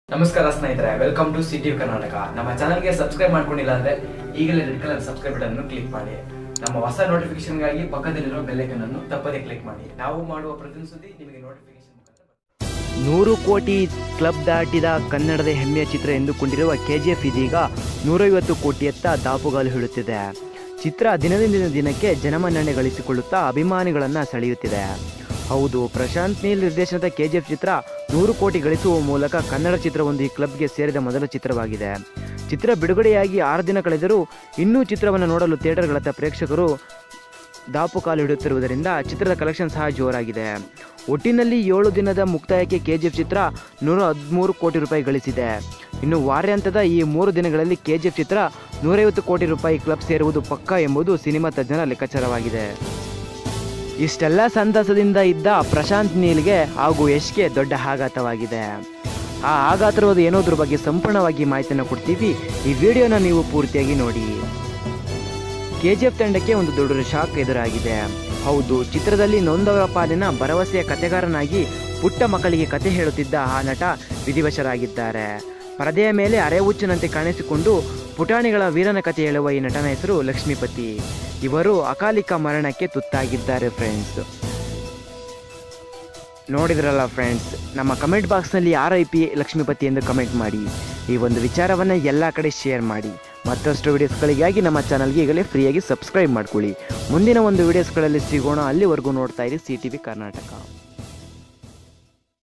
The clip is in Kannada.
ನಮಸ್ಕಾರ ಸ್ನೇಹಿತರೆ ವೆಲ್ಕಮ್ ಟು ಸಿಟಿ ಕರ್ನಾಟಕ ನಮ್ಮ ಚಾನಲ್ಗೆ ಸಬ್ಸ್ಕ್ರೈಬ್ ಮಾಡ್ಕೊಂಡಿಲ್ಲ ಅಂದ್ರೆ ಈಗಲೇ ರೆಡ್ ಕಲರ್ ಸಬ್ಸ್ಕ್ರೈಬ್ ಬಟನ್ ಅನ್ನು ಕ್ಲಿಕ್ ಮಾಡಿ ನಮ್ಮ ಹೊಸ ನೋಟಿಫಿಕೇಶನ್ಗಾಗಿ ಪಕ್ಕದಲ್ಲಿರೋ ಬೆಲ್ಲೈಕನ್ ಅನ್ನು ತಪ್ಪದೇ ಕ್ಲಿಕ್ ಮಾಡಿ ನಾವು ಮಾಡುವ ಪ್ರತಿಯೊಂದು ಸುದ್ದಿ ನಿಮಗೆ ನೋಟಿಫಿಕೇಶನ್ ಮುಖಾಂತರ ಬರುತ್ತೆ. ನೂರು ಕೋಟಿ ಕ್ಲಬ್ ದಾಟಿದ ಕನ್ನಡದ ಹೆಮ್ಮೆಯ ಚಿತ್ರ ಎಂದುಕೊಂಡಿರುವ ಕೆಜಿಎಫ್ ಇದೀಗ ನೂರೈವತ್ತು ಕೋಟಿಯತ್ತ ದಾಪುಗಾಲು ಹಿಡುತ್ತಿದೆ ಚಿತ್ರ ದಿನದಿಂದ ದಿನಕ್ಕೆ ಜನಮನ್ನಣೆ ಗಳಿಸಿಕೊಳ್ಳುತ್ತಾ ಅಭಿಮಾನಿಗಳನ್ನು ಸೆಳೆಯುತ್ತಿದೆ ಹೌದು ಪ್ರಶಾಂತ್ ನೀಲ್ ನಿರ್ದೇಶನದ ಕೆಜಿಎಫ್ ಚಿತ್ರ ನೂರು ಕೋಟಿ ಗಳಿಸುವ ಮೂಲಕ ಕನ್ನಡ ಚಿತ್ರವೊಂದು ಈ ಕ್ಲಬ್ಗೆ ಸೇರಿದ ಮೊದಲ ಚಿತ್ರವಾಗಿದೆ ಚಿತ್ರ ಬಿಡುಗಡೆಯಾಗಿ ಆರು ದಿನ ಕಳೆದರೂ ಇನ್ನೂ ಚಿತ್ರವನ್ನು ನೋಡಲು ಥಿಯೇಟರ್ಗಳತ್ತ ಪ್ರೇಕ್ಷಕರು ದಾಪು ಕಾಲು ಹಿಡಿಯುತ್ತಿರುವುದರಿಂದ ಚಿತ್ರದ ಕಲೆಕ್ಷನ್ ಸಹ ಜೋರಾಗಿದೆ ಒಟ್ಟಿನಲ್ಲಿ ಏಳು ದಿನದ ಮುಕ್ತಾಯಕ್ಕೆ ಕೆಜಿಎಫ್ ಚಿತ್ರ ನೂರ ಹದಿಮೂರು ಕೋಟಿ ರೂಪಾಯಿ ಗಳಿಸಿದೆ ಇನ್ನು ವಾರ್ಯಾಂತದ ಈ ಮೂರು ದಿನಗಳಲ್ಲಿ ಕೆಜಿಎಫ್ ಚಿತ್ರ ನೂರೈವತ್ತು ಕೋಟಿ ರೂಪಾಯಿ ಕ್ಲಬ್ ಸೇರುವುದು ಪಕ್ಕಾ ಎಂಬುದು ಸಿನಿಮಾ ತಜ್ಞರ ಲೆಕ್ಕಾಚಾರವಾಗಿದೆ ಇಷ್ಟೆಲ್ಲ ಸಂತಸದಿಂದ ಇದ್ದ ಪ್ರಶಾಂತ್ ನೀಲ್ಗೆ ಹಾಗೂ ಯಶ್ಗೆ ದೊಡ್ಡ ಆಘಾತವಾಗಿದೆ ಆ ಆಘಾತವಾದ ಏನೋದ್ರ ಬಗ್ಗೆ ಸಂಪೂರ್ಣವಾಗಿ ಮಾಹಿತಿಯನ್ನು ಕೊಡ್ತೀವಿ ಈ ವಿಡಿಯೋನ ನೀವು ಪೂರ್ತಿಯಾಗಿ ನೋಡಿ ಕೆಜಿಎಫ್ ತಂಡಕ್ಕೆ ಒಂದು ದೊಡ್ಡ ಶಾಕ್ ಎದುರಾಗಿದೆ ಹೌದು ಚಿತ್ರದಲ್ಲಿ ನೊಂದವರ ಪಾಲಿನ ಭರವಸೆಯ ಕತೆಗಾರನಾಗಿ ಪುಟ್ಟ ಮಕ್ಕಳಿಗೆ ಕತೆ ಹೇಳುತ್ತಿದ್ದ ಆ ನಟ ವಿಧಿವಶರಾಗಿದ್ದಾರೆ ಪರದೆಯ ಮೇಲೆ ಅರೆಹುಚ್ಚನಂತೆ ಕಾಣಿಸಿಕೊಂಡು ಪುಟಾಣಿಗಳ ವೀರನ ಕತೆ ಹೇಳುವ ಈ ನಟನ ಹೆಸರು ಲಕ್ಷ್ಮೀಪತಿ ಇವರು ಅಕಾಲಿಕ ಮರಣಕ್ಕೆ ತುತ್ತಾಗಿದ್ದಾರೆ ಫ್ರೆಂಡ್ಸ್ ನೋಡಿದ್ರಲ್ಲ ಫ್ರೆಂಡ್ಸ್ ನಮ್ಮ ಕಮೆಂಟ್ ಬಾಕ್ಸ್ನಲ್ಲಿ ಆರ್ ಐ ಪಿ ಲಕ್ಷ್ಮೀಪತಿ ಎಂದು ಕಮೆಂಟ್ ಮಾಡಿ ಈ ಒಂದು ವಿಚಾರವನ್ನು ಎಲ್ಲ ಕಡೆ ಶೇರ್ ಮಾಡಿ ಮತ್ತಷ್ಟು ವಿಡಿಯೋಸ್ಗಳಿಗಾಗಿ ನಮ್ಮ ಚಾನಲ್ಗೆ ಈಗಲೇ ಫ್ರೀಯಾಗಿ ಸಬ್ಸ್ಕ್ರೈಬ್ ಮಾಡ್ಕೊಳ್ಳಿ ಮುಂದಿನ ಒಂದು ವಿಡಿಯೋಸ್ಗಳಲ್ಲಿ ಸಿಗೋಣ ಅಲ್ಲಿವರೆಗೂ ನೋಡ್ತಾ ಇರಿ ಸಿ ಟಿ ವಿ ಕರ್ನಾಟಕ